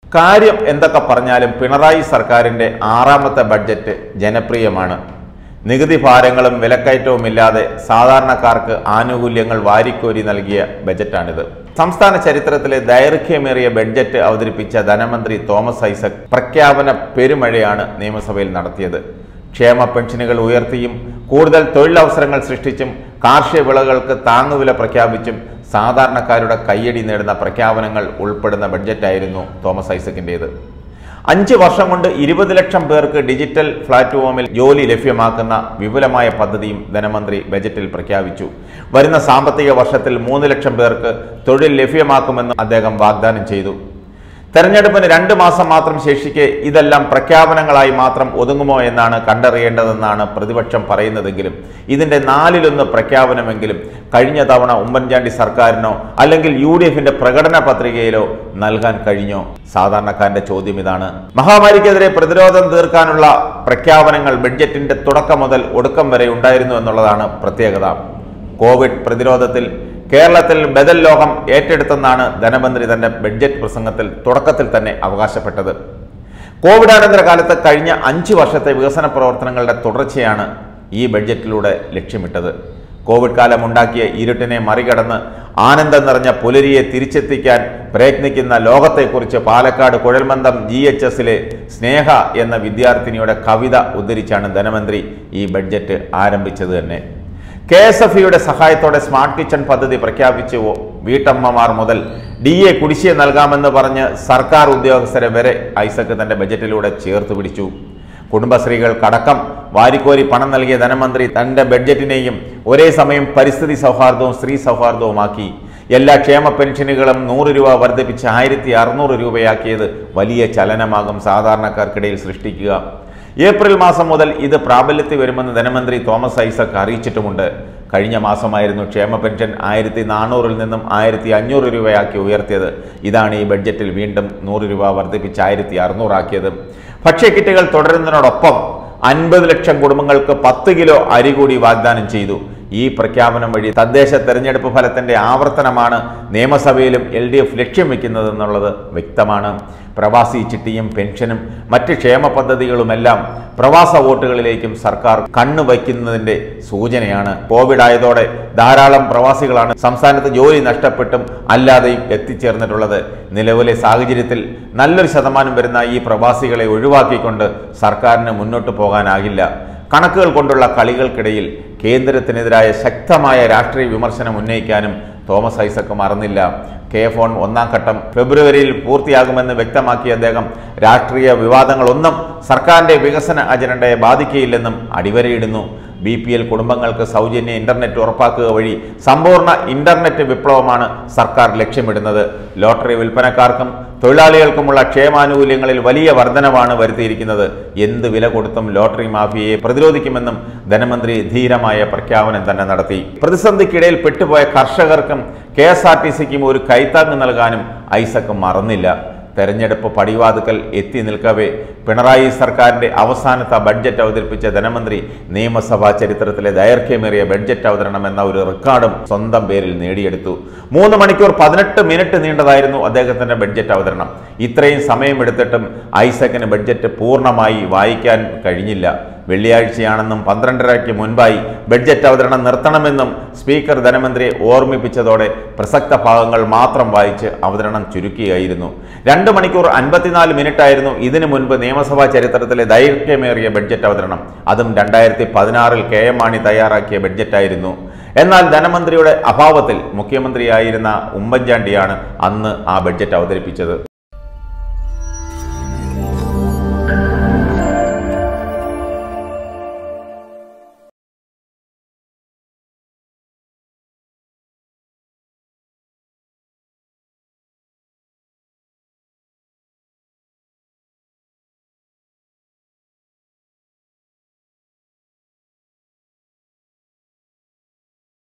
കാര്യം എന്തൊക്കെ പറഞ്ഞാലും പിണറായി സർക്കാരിന്റെ ആറാമത്തെ ബഡ്ജറ്റ് ജനപ്രിയമാണ് നികുതി ഭാരങ്ങളും വിലക്കയറ്റവും ഇല്ലാതെ സാധാരണക്കാർക്ക് ആനുകൂല്യങ്ങൾ വാരിക്കോരി നൽകിയ ബജറ്റാണിത് സംസ്ഥാന ചരിത്രത്തിലെ ദൈർഘ്യമേറിയ ബഡ്ജറ്റ് അവതരിപ്പിച്ച ധനമന്ത്രി തോമസ് ഐസക് പ്രഖ്യാപന പെരുമഴയാണ് നിയമസഭയിൽ നടത്തിയത് ക്ഷേമ പെൻഷനുകൾ ഉയർത്തിയും കൂടുതൽ തൊഴിലവസരങ്ങൾ സൃഷ്ടിച്ചും കാർഷിക വിളകൾക്ക് താങ്ങുവില പ്രഖ്യാപിച്ചും സാധാരണക്കാരുടെ കയ്യടി നേടുന്ന പ്രഖ്യാപനങ്ങൾ ഉൾപ്പെടുന്ന ബഡ്ജറ്റായിരുന്നു തോമസ് ഐസക്കിൻ്റേത് അഞ്ച് വർഷം കൊണ്ട് ഇരുപത് ലക്ഷം പേർക്ക് ഡിജിറ്റൽ പ്ലാറ്റ്ഫോമിൽ ജോലി ലഭ്യമാക്കുന്ന വിപുലമായ പദ്ധതിയും ധനമന്ത്രി ബജറ്റിൽ പ്രഖ്യാപിച്ചു വരുന്ന സാമ്പത്തിക വർഷത്തിൽ മൂന്ന് ലക്ഷം പേർക്ക് തൊഴിൽ ലഭ്യമാക്കുമെന്ന് അദ്ദേഹം വാഗ്ദാനം ചെയ്തു തെരഞ്ഞെടുപ്പിന് രണ്ട് മാസം മാത്രം ശേഷിക്കെ ഇതെല്ലാം പ്രഖ്യാപനങ്ങളായി മാത്രം ഒതുങ്ങുമോ എന്നാണ് കണ്ടറിയേണ്ടതെന്നാണ് പ്രതിപക്ഷം പറയുന്നതെങ്കിലും ഇതിന്റെ നാലിലൊന്ന് പ്രഖ്യാപനമെങ്കിലും കഴിഞ്ഞ തവണ ഉമ്മൻചാണ്ടി സർക്കാരിനോ അല്ലെങ്കിൽ യു ഡി എഫിന്റെ പ്രകടന പത്രികയിലോ നൽകാൻ കഴിഞ്ഞോ സാധാരണക്കാരന്റെ ചോദ്യം ഇതാണ് മഹാമാരിക്കെതിരെ പ്രതിരോധം തീർക്കാനുള്ള പ്രഖ്യാപനങ്ങൾ ബഡ്ജറ്റിന്റെ തുടക്കം മുതൽ ഒടുക്കം വരെ ഉണ്ടായിരുന്നു എന്നുള്ളതാണ് പ്രത്യേകത കോവിഡ് പ്രതിരോധത്തിൽ കേരളത്തിൽ ബദൽ ലോകം ഏറ്റെടുത്തെന്നാണ് ധനമന്ത്രി തന്റെ ബഡ്ജറ്റ് പ്രസംഗത്തിൽ തുടക്കത്തിൽ തന്നെ അവകാശപ്പെട്ടത് കോവിഡാനന്തര കാലത്ത് കഴിഞ്ഞ അഞ്ച് വർഷത്തെ വികസന പ്രവർത്തനങ്ങളുടെ തുടർച്ചയാണ് ഈ ബഡ്ജറ്റിലൂടെ ലക്ഷ്യമിട്ടത് കോവിഡ് കാലം ഉണ്ടാക്കിയ ഇരുട്ടിനെ മറികടന്ന് ആനന്ദം നിറഞ്ഞ പുലരിയെ തിരിച്ചെത്തിക്കാൻ പ്രയത്നിക്കുന്ന ലോകത്തെക്കുറിച്ച് പാലക്കാട് കുഴൽമന്ദം ജി എച്ച് എസിലെ സ്നേഹ എന്ന വിദ്യാർത്ഥിനിയുടെ കവിത ഉദ്ധരിച്ചാണ് ധനമന്ത്രി ഈ ബഡ്ജറ്റ് ആരംഭിച്ചത് തന്നെ കെ എസ് എഫ് ഇയുടെ സഹായത്തോടെ സ്മാർട്ട് കിച്ചൺ പദ്ധതി പ്രഖ്യാപിച്ചു വീട്ടമ്മമാർ മുതൽ ഡി എ കുടിശ്ശിക നൽകാമെന്ന് പറഞ്ഞ് സർക്കാർ ഉദ്യോഗസ്ഥരെ വരെ ഐസക് തന്റെ ബജറ്റിലൂടെ ചേർത്ത് പിടിച്ചു കുടുംബശ്രീകൾക്കടക്കം വാരിക്കോരി പണം നൽകിയ ധനമന്ത്രി തന്റെ ബഡ്ജറ്റിനെയും ഒരേ സമയം പരിസ്ഥിതി സൗഹാർദ്ദവും സ്ത്രീ സൗഹാർദ്ദവുമാക്കി എല്ലാ ക്ഷേമ പെൻഷനുകളും നൂറ് രൂപ വർദ്ധിപ്പിച്ച് ആയിരത്തി അറുന്നൂറ് രൂപയാക്കിയത് വലിയ ചലനമാകും സാധാരണക്കാർക്കിടയിൽ സൃഷ്ടിക്കുക ഏപ്രിൽ മാസം മുതൽ ഇത് പ്രാബല്യത്തിൽ വരുമെന്ന് ധനമന്ത്രി തോമസ് ഐസക് അറിയിച്ചിട്ടുമുണ്ട് കഴിഞ്ഞ മാസമായിരുന്നു ക്ഷേമ പെൻഷൻ ആയിരത്തി നാനൂറിൽ നിന്നും ആയിരത്തി അഞ്ഞൂറ് രൂപയാക്കി ഉയർത്തിയത് ഇതാണ് ഈ ബഡ്ജറ്റിൽ വീണ്ടും നൂറ് രൂപ വർദ്ധിപ്പിച്ച് ആയിരത്തി അറുന്നൂറാക്കിയത് ഭക്ഷ്യക്കിറ്റുകൾ തുടരുന്നതിനോടൊപ്പം അൻപത് ലക്ഷം കുടുംബങ്ങൾക്ക് പത്ത് കിലോ അരി കൂടി വാഗ്ദാനം ചെയ്തു ഈ പ്രഖ്യാപനം വഴി തദ്ദേശ തെരഞ്ഞെടുപ്പ് ഫലത്തിന്റെ ആവർത്തനമാണ് നിയമസഭയിലും എൽ ഡി എഫ് ലക്ഷ്യം വെക്കുന്നതെന്നുള്ളത് വ്യക്തമാണ് പ്രവാസി ചിട്ടിയും പെൻഷനും മറ്റ് ക്ഷേമ പദ്ധതികളുമെല്ലാം പ്രവാസ വോട്ടുകളിലേക്കും സർക്കാർ കണ്ണുവയ്ക്കുന്നതിന്റെ സൂചനയാണ് കോവിഡ് ആയതോടെ ധാരാളം പ്രവാസികളാണ് സംസ്ഥാനത്ത് ജോലി നഷ്ടപ്പെട്ടും അല്ലാതെയും എത്തിച്ചേർന്നിട്ടുള്ളത് നിലവിലെ സാഹചര്യത്തിൽ നല്ലൊരു ശതമാനം വരുന്ന ഈ പ്രവാസികളെ ഒഴിവാക്കിക്കൊണ്ട് സർക്കാരിന് മുന്നോട്ട് പോകാനാകില്ല കണക്കുകൾ കൊണ്ടുള്ള കളികൾക്കിടയിൽ കേന്ദ്രത്തിനെതിരായ ശക്തമായ രാഷ്ട്രീയ വിമർശനം ഉന്നയിക്കാനും തോമസ് ഐസക് മറന്നില്ല കെ ഫോൺ ഒന്നാം ഘട്ടം ഫെബ്രുവരിയിൽ പൂർത്തിയാകുമെന്ന് വ്യക്തമാക്കിയ അദ്ദേഹം രാഷ്ട്രീയ വിവാദങ്ങളൊന്നും സർക്കാരിന്റെ വികസന അജണ്ടയെ ബാധിക്കുകയില്ലെന്നും അടിവരയിടുന്നു ബി പി എൽ കുടുംബങ്ങൾക്ക് സൗജന്യ ഇന്റർനെറ്റ് ഉറപ്പാക്കുക വഴി സമ്പൂർണ്ണ ഇന്റർനെറ്റ് വിപ്ലവമാണ് സർക്കാർ ലക്ഷ്യമിടുന്നത് ലോട്ടറി വിൽപ്പനക്കാർക്കും തൊഴിലാളികൾക്കുമുള്ള ക്ഷേമാനുകൂല്യങ്ങളിൽ വലിയ വർധനവാണ് വരുത്തിയിരിക്കുന്നത് എന്ത് വില കൊടുത്തും ലോട്ടറി മാഫിയയെ പ്രതിരോധിക്കുമെന്നും ധനമന്ത്രി ധീരമായ പ്രഖ്യാപനം തന്നെ നടത്തി പ്രതിസന്ധിക്കിടയിൽ പെട്ടുപോയ കർഷകർക്കും കെ എസ് ആർ ടി സിക്കും ഒരു കൈത്താങ്ങ് നൽകാനും ഐസക് മറന്നില്ല തെരഞ്ഞെടുപ്പ് പടിവാതുക്കൽ എത്തി നിൽക്കവേ പിണറായി സർക്കാരിന്റെ അവസാനത്തെ ബഡ്ജറ്റ് അവതരിപ്പിച്ച ധനമന്ത്രി നിയമസഭാ ചരിത്രത്തിലെ ദൈർഘ്യമേറിയ ബഡ്ജറ്റ് അവതരണം എന്ന ഒരു റെക്കോർഡും സ്വന്തം പേരിൽ നേടിയെടുത്തു മൂന്ന് മണിക്കൂർ പതിനെട്ട് മിനിറ്റ് നീണ്ടതായിരുന്നു അദ്ദേഹത്തിന്റെ ബഡ്ജറ്റ് അവതരണം ഇത്രയും സമയമെടുത്തിട്ടും ഐസക്കിന് ബഡ്ജറ്റ് പൂർണ്ണമായി വായിക്കാൻ കഴിഞ്ഞില്ല വെള്ളിയാഴ്ചയാണെന്നും പന്ത്രണ്ടരയ്ക്ക് മുൻപായി ബഡ്ജറ്റ് അവതരണം നിർത്തണമെന്നും സ്പീക്കർ ധനമന്ത്രിയെ ഓർമ്മിപ്പിച്ചതോടെ പ്രസക്ത ഭാഗങ്ങൾ മാത്രം വായിച്ച് അവതരണം ചുരുക്കിയായിരുന്നു രണ്ട് മണിക്കൂർ അൻപത്തിനാല് മിനിറ്റായിരുന്നു ഇതിനു മുൻപ് നിയമസഭാ ചരിത്രത്തിലെ ദൈർഘ്യമേറിയ ബഡ്ജറ്റ് അവതരണം അതും രണ്ടായിരത്തി പതിനാറിൽ കെ എം മാണി തയ്യാറാക്കിയ ബഡ്ജറ്റായിരുന്നു എന്നാൽ ധനമന്ത്രിയുടെ അഭാവത്തിൽ മുഖ്യമന്ത്രിയായിരുന്ന ഉമ്മൻചാണ്ടിയാണ് അന്ന് ആ ബഡ്ജറ്റ് അവതരിപ്പിച്ചത്